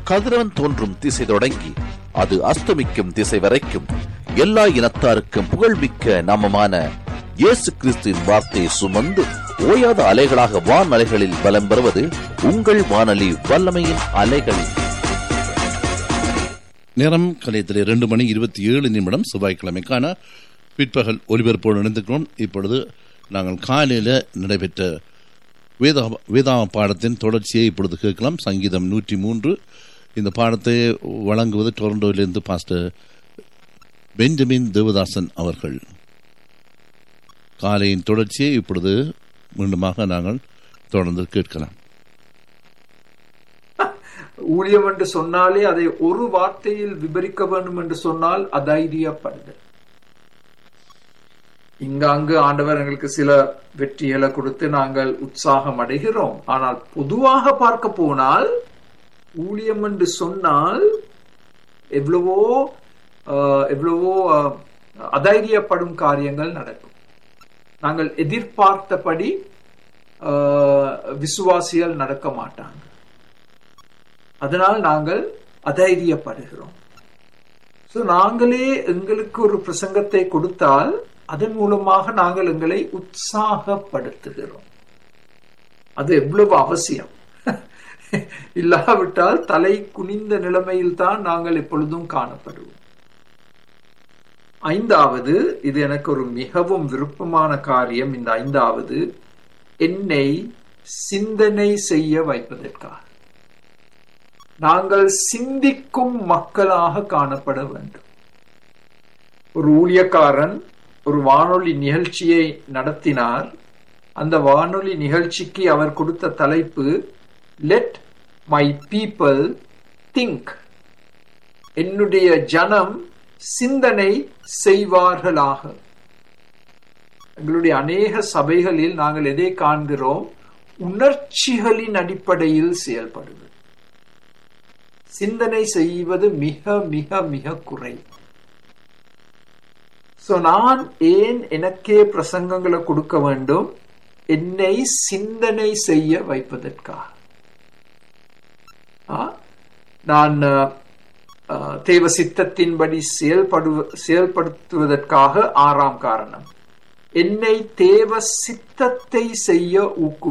கதிரவன் தோன்றும் திசை தொடங்கி அது அஸ்தமிக்கும் திசை வரைக்கும் எல்லா இனத்தாருக்கும் புகழ்மிக்க நாமமான இயேசு கிறிஸ்துவின் வார்த்தையை சுமந்து ஓயாத அலைகளாக வான் அலைகளில் பலம் பெறுவது உங்கள் வானொலி வல்லமையின் அலைகள் நேரம் கலையத்தில் இரண்டு மணி இருபத்தி ஏழு நிமிடம் செவ்வாய்க்கிழமைக்கான பிற்பகல் ஒலிபரப்போடு இணைந்திருக்கிறோம் இப்பொழுது நாங்கள் காலையில் நடைபெற்ற வேதா வேதாம பாடத்தின் தொடர்ச்சியை இப்பொழுது கேட்கலாம் சங்கீதம் நூற்றி மூன்று இந்த பாடத்தை வழங்குவது டொரண்டோவிலிருந்து பாஸ்டர் பெஞ்சமின் தேவதாசன் அவர்கள் காலையின் தொடர்ச்சியை இப்பொழுது மீண்டுமாக நாங்கள் தொடர்ந்து கேட்கலாம் ஊழியம் என்று சொன்னாலே அதை ஒரு வார்த்தையில் விவரிக்க வேண்டும் என்று சொன்னால் அதைரியப்படுதல் இங்க அங்கு ஆண்டவர் எங்களுக்கு சில வெற்றிகளை கொடுத்து நாங்கள் உற்சாகம் அடைகிறோம் ஆனால் பொதுவாக பார்க்க போனால் ஊழியம் என்று சொன்னால் எவ்வளவோ ஆஹ், எவ்வளவோ ஆஹ், அதைரியப்படும் காரியங்கள் நடக்கும் நாங்கள் எதிர்பார்த்தபடி ஆஹ், விசுவாசிகள் நடக்க மாட்டாங்க அதனால் நாங்கள் அதைரியப்படுகிறோம் ஸோ நாங்களே எங்களுக்கு ஒரு பிரசங்கத்தை கொடுத்தால் அதன் மூலமாக நாங்கள் எங்களை உற்சாகப்படுத்துகிறோம் அது எவ்வளவு அவசியம் இல்லாவிட்டால் தலை குனிந்த நிலைமையில் தான் நாங்கள் எப்பொழுதும் காணப்படுவோம் ஐந்தாவது இது எனக்கு ஒரு மிகவும் விருப்பமான காரியம் இந்த ஐந்தாவது என்னை சிந்தனை செய்ய வைப்பதற்காக நாங்கள் சிந்திக்கும் மக்களாக காணப்பட வேண்டும் ஒரு ஊழியக்காரன் ஒரு வானொலி நிகழ்ச்சியை நடத்தினார் அந்த வானொலி நிகழ்ச்சிக்கு அவர் கொடுத்த தலைப்பு லெட் மை பீப்பிள் திங்க் என்னுடைய ஜனம் சிந்தனை செய்வார்களாக எங்களுடைய அநேக சபைகளில் நாங்கள் எதை காண்கிறோம் உணர்ச்சிகளின் அடிப்படையில் செயல்படுவது சிந்தனை செய்வது மிக மிக மிக குறை சோ நான் ஏன் எனக்கே பிரசங்கங்களை கொடுக்க வேண்டும் என்னை சிந்தனை செய்ய வைப்பதற்காக ஆ? நான் அஹ், அஹ், தேவ சித்தத்தின்படி செயல்படு செயல்படுத்துவதற்காக ஆறாம் காரணம் என்னை தேவ சித்தத்தை செய்ய ஊக்கு